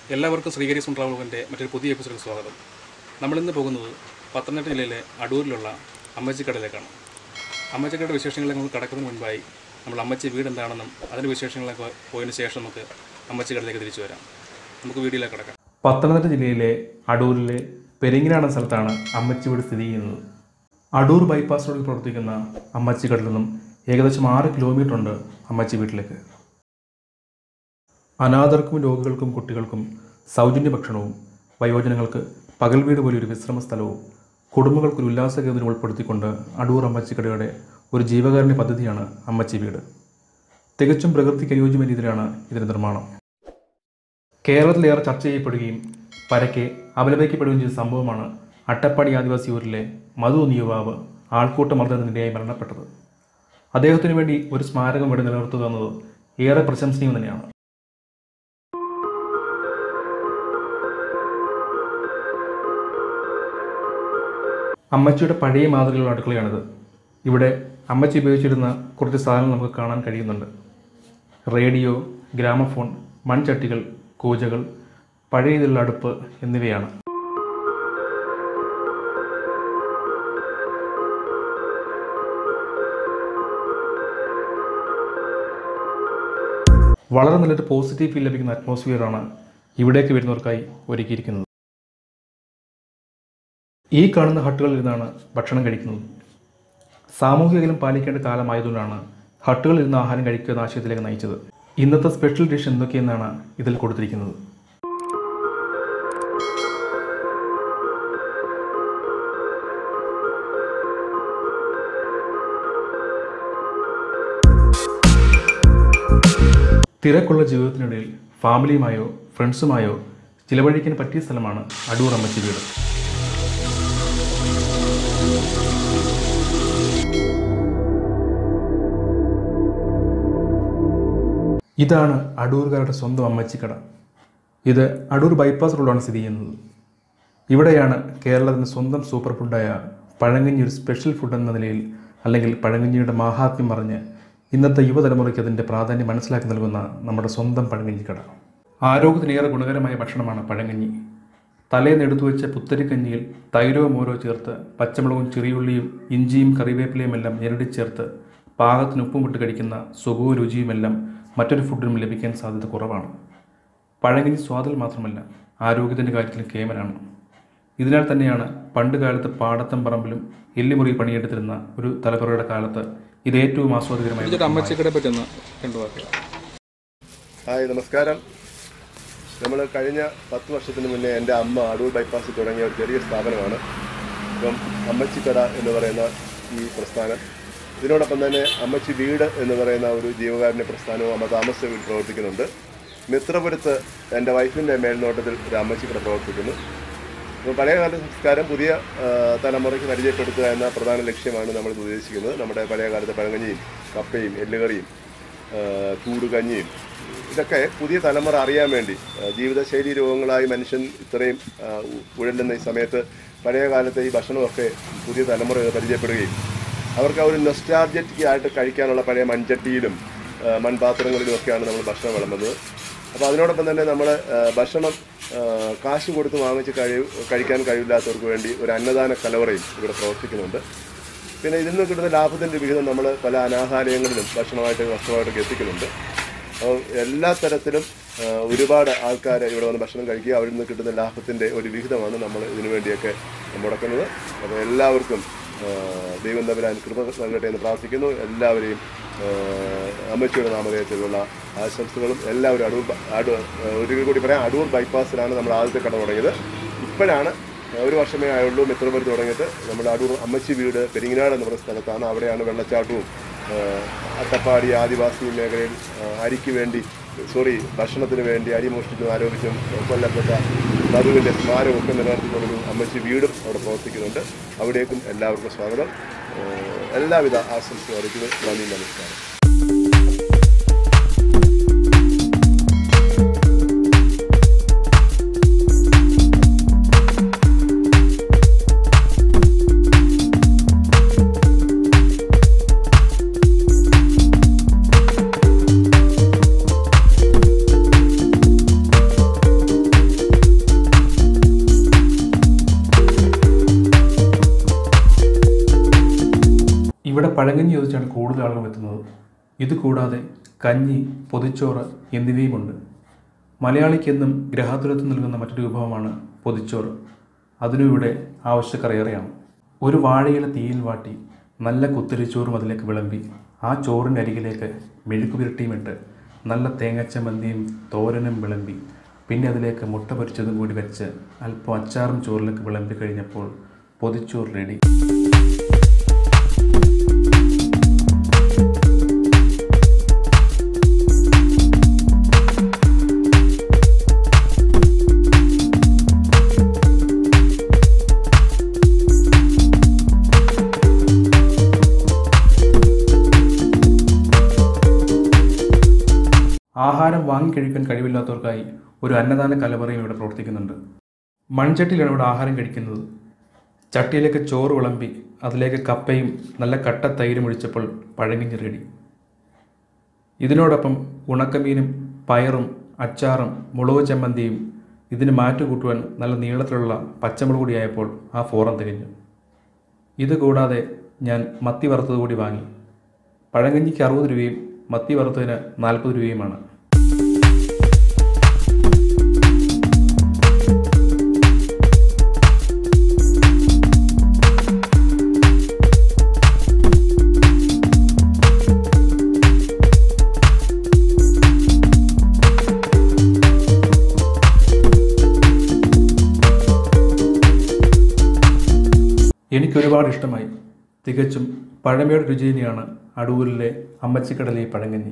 എല്ലാവർക്കും ശ്രീകരിസും ട്രാവലിൻ്റെ മറ്റൊരു പുതിയ എപ്പിസോഡിൽ സ്വാഗതം നമ്മളിന്ന് പോകുന്നത് പത്തനംതിട്ട ജില്ലയിലെ അടൂരിലുള്ള അമ്മച്ചിക്കടയിലേക്കാണ് അമ്മച്ചിക്കടയുടെ വിശേഷങ്ങളിലേക്ക് നമുക്ക് കടക്കുന്നതിന് മുൻപായി നമ്മൾ അമ്മച്ചി വീട് എന്താണെന്നും അതിൻ്റെ വിശേഷങ്ങളൊക്കെ പോയതിന് ശേഷം നമുക്ക് അമ്മച്ചിക്കടയിലേക്ക് തിരിച്ചു വരാം നമുക്ക് വീഡിയോയിലേക്ക് കിടക്കാം പത്തനംതിട്ട ജില്ലയിലെ അടൂരിലെ പെരിങ്ങിനാട് എന്ന സ്ഥലത്താണ് അമ്മച്ചി വീട് സ്ഥിതി ചെയ്യുന്നത് അടൂർ ബൈപ്പാസ് റോഡിൽ പ്രവർത്തിക്കുന്ന അമ്മച്ചിക്കടയിൽ നിന്നും ഏകദേശം ആറ് കിലോമീറ്റർ ഉണ്ട് അമ്മച്ചി വീട്ടിലേക്ക് അനാഥർക്കും രോഗികൾക്കും കുട്ടികൾക്കും സൗജന്യ ഭക്ഷണവും വയോജനങ്ങൾക്ക് പകൽ വീട് പോലെ ഒരു വിശ്രമ സ്ഥലവും കുടുംബങ്ങൾക്കൊരു ഉല്ലാസ കേന്ദ്രം ഉൾപ്പെടുത്തിക്കൊണ്ട് അടൂർ അമ്മച്ചിക്കടയുടെ ഒരു ജീവകാരുണ്യ പദ്ധതിയാണ് അമ്മച്ചി വീട് തികച്ചും പ്രകൃതിക്ക് അനുയോജ്യമായ രീതിയിലാണ് ഇതിൻ്റെ നിർമ്മാണം കേരളത്തിലേറെ ചർച്ച ചെയ്യപ്പെടുകയും പരക്കെ അപലപിക്കപ്പെടുകയും ചെയ്ത സംഭവമാണ് അട്ടപ്പാടി ആദിവാസി ഊരിലെ മധു എന്ന യുവാവ് ആൾക്കൂട്ട മർദ്ദനത്തിനിരയായി മരണപ്പെട്ടത് അദ്ദേഹത്തിനു വേണ്ടി ഒരു സ്മാരകം ഇവിടെ നിലനിർത്തുക എന്നത് ഏറെ പ്രശംസനീയം തന്നെയാണ് അമ്മച്ചിയുടെ പഴയ മാതൃകയുള്ള അടുക്കളയാണിത് ഇവിടെ അമ്മച്ചി ഉപയോഗിച്ചിരുന്ന കുറച്ച് സാധനങ്ങൾ നമുക്ക് കാണാൻ കഴിയുന്നുണ്ട് റേഡിയോ ഗ്രാമഫോൺ മൺചട്ടികൾ കൂജകൾ പഴയ ഇതിലുള്ള അടുപ്പ് എന്നിവയാണ് വളരെ നല്ലൊരു പോസിറ്റീവ് ഫീൽ ലഭിക്കുന്ന അറ്റ്മോസ്ഫിയറാണ് ഇവിടേക്ക് വരുന്നവർക്കായി ഒരുക്കിയിരിക്കുന്നത് ഈ കാണുന്ന ഹട്ടുകളിൽ നിന്നാണ് ഭക്ഷണം കഴിക്കുന്നത് സാമൂഹിക അകലം പാലിക്കേണ്ട കാലമായതുകൊണ്ടാണ് ഹട്ടുകളിൽ ഇരുന്ന് ആഹാരം കഴിക്കുക എന്ന ആശയത്തിലേക്ക് നയിച്ചത് ഇന്നത്തെ സ്പെഷ്യൽ ഡിഷ് എന്തൊക്കെയെന്നാണ് ഇതിൽ കൊടുത്തിരിക്കുന്നത് തിരക്കുള്ള ജീവിതത്തിനിടയിൽ ഫാമിലിയുമായോ ഫ്രണ്ട്സുമായോ ചിലവഴിക്കാൻ പറ്റിയ സ്ഥലമാണ് അടൂർ അമ്മച്ചി വീട് ഇതാണ് അടൂർകാരുടെ സ്വന്തം അമ്മച്ചിക്കട ഇത് അടൂർ ബൈപ്പാസ് റോഡാണ് സ്ഥിതി ചെയ്യുന്നത് ഇവിടെയാണ് കേരളത്തിൻ്റെ സ്വന്തം സൂപ്പർ ഫുഡായ പഴങ്കഞ്ഞി ഒരു സ്പെഷ്യൽ ഫുഡ് എന്ന നിലയിൽ അല്ലെങ്കിൽ പഴങ്കഞ്ഞിയുടെ മാഹാത്മ്യം പറഞ്ഞ് ഇന്നത്തെ യുവതലമുറയ്ക്ക് അതിൻ്റെ പ്രാധാന്യം മനസ്സിലാക്കി നൽകുന്ന നമ്മുടെ സ്വന്തം പഴങ്കഞ്ഞിക്കട ആരോഗ്യത്തിനേറെ ഗുണകരമായ ഭക്ഷണമാണ് പഴങ്കഞ്ഞി തലേന്ന് എടുത്തു വെച്ച പുത്തരിക്കഞ്ഞിയിൽ തൈരോ മോരോ ചേർത്ത് പച്ചമുളകും ചെറിയുള്ളിയും ഇഞ്ചിയും കറിവേപ്പിലയും എല്ലാം ഞെരടി ചേർത്ത് പാകത്തിന് ഉപ്പും ഇട്ട് കഴിക്കുന്ന സുഖവും രുചിയുമെല്ലാം മറ്റൊരു ഫുഡിനും ലഭിക്കാൻ സാധ്യത കുറവാണ് പഴങ്കഞ്ഞി സ്വാദിൽ മാത്രമല്ല ആരോഗ്യത്തിൻ്റെ കാര്യത്തിൽ കേമനാണ് ഇതിനാൽ തന്നെയാണ് പണ്ട് കാലത്ത് പാടത്തും പറമ്പിലും എല്ലുമുറി പണിയെടുത്തിരുന്ന ഒരു തലമുറയുടെ കാലത്ത് ഇത് ഏറ്റവും ആസ്വാദികരമായ അമ്മച്ചിക്കടെ പറ്റുന്ന രണ്ടു വാക്കുകൾ ഹായ് നമസ്കാരം നമ്മൾ കഴിഞ്ഞ പത്ത് വർഷത്തിന് മുന്നേ എൻ്റെ അമ്മ അടൂർ ബൈപ്പാസിൽ തുടങ്ങിയ ഒരു ചെറിയ സ്ഥാപനമാണ് ഇപ്പം അമ്മച്ചിക്കട എന്ന് പറയുന്ന ഈ പ്രസ്ഥാനം ഇതിനോടൊപ്പം തന്നെ അമ്മച്ചി വീട് എന്ന് പറയുന്ന ഒരു ജീവകാരുണ്യ പ്രസ്ഥാനവും അമ്മ താമസ വീട് പ്രവർത്തിക്കുന്നുണ്ട് മിത്രപുരത്ത് എൻ്റെ വൈഫിൻ്റെ മേൽനോട്ടത്തിൽ ഒരു അമ്മച്ചിക്കട പ്രവർത്തിക്കുന്നു അപ്പോൾ പഴയകാല സംസ്കാരം പുതിയ ആ, തലമുറയ്ക്ക് പരിചയപ്പെടുത്തുക എന്ന പ്രധാന ലക്ഷ്യമാണ് നമ്മൾ ഇത് ഉദ്ദേശിക്കുന്നത് നമ്മുടെ പഴയകാലത്തെ പഴങ്കഞ്ഞിയും കപ്പയും എല്ലുകറിയും ആ, ചൂടുകഞ്ഞിയും ഇതൊക്കെ പുതിയ തലമുറ അറിയാൻ വേണ്ടി ആ, ജീവിതശൈലി രോഗങ്ങളായി മനുഷ്യൻ ഇത്രയും ആ, ഉ- ഉഴലുന്ന ഈ സമയത്ത് പഴയ കാലത്തെ ഈ ഭക്ഷണമൊക്കെ പുതിയ തലമുറ പരിചയപ്പെടുകയും അവർക്ക് ആ ഒരു നൊസ്റ്റാർജറ്റിക് ആയിട്ട് കഴിക്കാനുള്ള പഴയ മൺചട്ടിയിലും ആ, മൺപാത്രങ്ങളിലും ഒക്കെയാണ് നമ്മൾ ഭക്ഷണം വിളമ്പുന്നത് അപ്പോൾ അതിനോടൊപ്പം തന്നെ നമ്മൾ ഭക്ഷണം ആ, കാശ് കൊടുത്ത് വാങ്ങിച്ച് കഴി കഴിക്കാൻ കഴിവില്ലാത്തവർക്ക് വേണ്ടി ഒരു അന്നദാന കലവറയും ഇവിടെ പ്രവർത്തിക്കുന്നുണ്ട് പിന്നെ ഇതിൽ നിന്ന് കിട്ടുന്ന ലാഭത്തിൻ്റെ വിഹിതം നമ്മൾ പല അനാഥാലയങ്ങളിലും ഭക്ഷണമായിട്ട് വസ്ത്രമായിട്ടൊക്കെ എത്തിക്കുന്നുണ്ട് അപ്പോൾ എല്ലാ തരത്തിലും ആ, ഒരുപാട് ആൾക്കാർ ഇവിടെ വന്ന് ഭക്ഷണം കഴിക്കുക അവരിൽ നിന്ന് കിട്ടുന്ന ലാഭത്തിൻ്റെ ഒരു വിഹിതമാണ് നമ്മൾ ഇതിനു വേണ്ടിയൊക്കെ മുടക്കുന്നത് അപ്പോൾ എല്ലാവർക്കും ആ, ദൈവം തമ്പുരാൻ കൃപ നൽകട്ടെ എന്ന് പ്രാർത്ഥിക്കുന്നു എല്ലാവരെയും ആ, അമ്മച്ചിയുടെ നാമധേയത്തിലുള്ള ആശംസകളും എല്ലാവരും അടൂർ ബ- അടൂർ ഒരിക്കൽ കൂടി പറയാം അടൂർ ബൈപ്പാസിലാണ് നമ്മൾ ആദ്യത്തെ കട തുടങ്ങിയത് ഇപ്പോഴാണ് ഒരു വർഷമേ ആയുള്ളൂ മിത്രപുരത്ത് തുടങ്ങിയിട്ട് നമ്മുടെ അടൂർ അമ്മച്ചി വീട് പെരിങ്ങനാട് എന്ന് പറയുന്ന സ്ഥലത്താണ് അവിടെയാണ് വെള്ളച്ചാട്ടവും ആ, അട്ടപ്പാടി ആദിവാസി മേഖലയിൽ ആ, അരിക്ക് വേണ്ടി സോറി ഭക്ഷണത്തിന് വേണ്ടി അരി മോഷ്ടിച്ചും ആരോപിച്ചും കൊല്ലപ്പെട്ട മധുവിൻ്റെ സ്മാരകമൊക്കെ നിലനിർത്തിക്കൊണ്ടൊരു അമ്മച്ചി വീടും അവിടെ പ്രവർത്തിക്കുന്നുണ്ട് അവിടേക്കും എല്ലാവർക്കും സ്വാഗതം ആ, എല്ലാവിധ ആശംസകളും അറിയിക്കുന്നു നന്ദി നമസ്കാരം പഴങ്കഞ്ഞി ചോദിച്ചാണ് കൂടുതൽ ആളുകൾ എത്തുന്നത് ഇത് കൂടാതെ കഞ്ഞി പൊതിച്ചോറ് എന്നിവയുമുണ്ട് മലയാളിക്കെന്നും ഗ്രഹാതുരത്വം നൽകുന്ന മറ്റൊരു വിഭവമാണ് പൊതിച്ചോറ് അതിനും ഇവിടെ ആവശ്യക്കറിയേറെയാണ് ഒരു വാഴയില തീയിൽ വാട്ടി നല്ല കുത്തരിച്ചോറും അതിലേക്ക് വിളമ്പി ആ ചോറിൻ്റെ അരികിലേക്ക് മെഴുക്ക് പുരട്ടിയുമിട്ട് നല്ല തേങ്ങച്ചമ്മന്തിയും തോരനും വിളമ്പി പിന്നെ അതിലേക്ക് മുട്ട പൊരിച്ചതും കൂടി വെച്ച് അല്പം അച്ചാറും ചോറിലേക്ക് വിളമ്പി കഴിഞ്ഞപ്പോൾ പൊതിച്ചോറ് റെഡി ആഹാരം വാങ്ങിക്കഴിക്കാൻ കഴിവില്ലാത്തവർക്കായി ഒരു അന്നദാന കലവറയും ഇവിടെ പ്രവർത്തിക്കുന്നുണ്ട് മൺചട്ടിയിലാണ് ഇവിടെ ആഹാരം കഴിക്കുന്നത് ചട്ടിയിലേക്ക് ചോറ് വിളമ്പി അതിലേക്ക് കപ്പയും നല്ല കട്ട തൈരും ഒഴിച്ചപ്പോൾ പഴങ്ങിഞ്ഞ് റെഡി ഇതിനോടൊപ്പം ഉണക്കമീനും പയറും അച്ചാറും മുളക് ചമ്മന്തിയും ഇതിന് മാറ്റുകൂട്ടുവാൻ നല്ല നീളത്തിലുള്ള പച്ചമുളക് കൂടിയായപ്പോൾ ആ ഫോറം തികഞ്ഞു ഇത് കൂടാതെ ഞാൻ മത്തി വറുത്തത് കൂടി വാങ്ങി പഴങ്കഞ്ഞിക്ക് അറുപത് രൂപയും മത്തി വറുത്തതിന് നാൽപ്പത് രൂപയുമാണ് എനിക്കൊരുപാട് ഇഷ്ടമായി തികച്ചും പഴമയുടെ രുചി തന്നെയാണ് അടൂരിലെ അമ്മച്ചിക്കടലെ ഈ പഴങ്കഞ്ഞി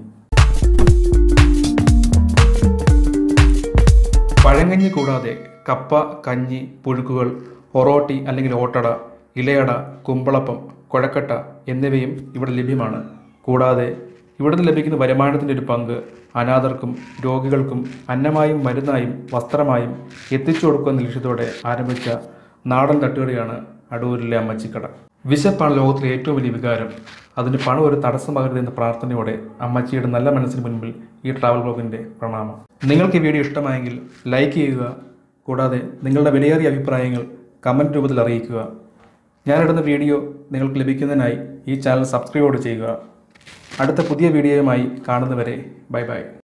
പഴങ്കഞ്ഞി കൂടാതെ കപ്പ കഞ്ഞി പുഴുക്കുകൾ ഒറോട്ടി അല്ലെങ്കിൽ ഓട്ടട ഇലയട കുമ്പളപ്പം കുഴക്കട്ട എന്നിവയും ഇവിടെ ലഭ്യമാണ് കൂടാതെ ഇവിടെ നിന്ന് ലഭിക്കുന്ന വരുമാനത്തിൻ്റെ ഒരു പങ്ക് അനാഥർക്കും രോഗികൾക്കും അന്നമായും മരുന്നായും വസ്ത്രമായും എത്തിച്ചു കൊടുക്കുന്ന ലക്ഷ്യത്തോടെ ആരംഭിച്ച നാടൻ തട്ടുകടയാണ് അടൂരിലെ അമ്മച്ചിക്കട വിശപ്പാണ് ലോകത്തിലെ ഏറ്റവും വലിയ വികാരം അതിന് പണം ഒരു തടസ്സമാകരുത് എന്ന പ്രാർത്ഥനയോടെ അമ്മച്ചിയുടെ നല്ല മനസ്സിന് മുൻപിൽ ഈ ട്രാവൽ ബ്ലോഗിൻ്റെ പ്രണാമം നിങ്ങൾക്ക് ഈ വീഡിയോ ഇഷ്ടമായെങ്കിൽ ലൈക്ക് ചെയ്യുക കൂടാതെ നിങ്ങളുടെ വിലയേറിയ അഭിപ്രായങ്ങൾ കമൻറ്റ് രൂപത്തിൽ അറിയിക്കുക ഞാനിടുന്ന വീഡിയോ നിങ്ങൾക്ക് ലഭിക്കുന്നതിനായി ഈ ചാനൽ സബ്സ്ക്രൈബ് ചെയ്യുക അടുത്ത പുതിയ വീഡിയോയുമായി കാണുന്നവരെ ബൈ ബൈ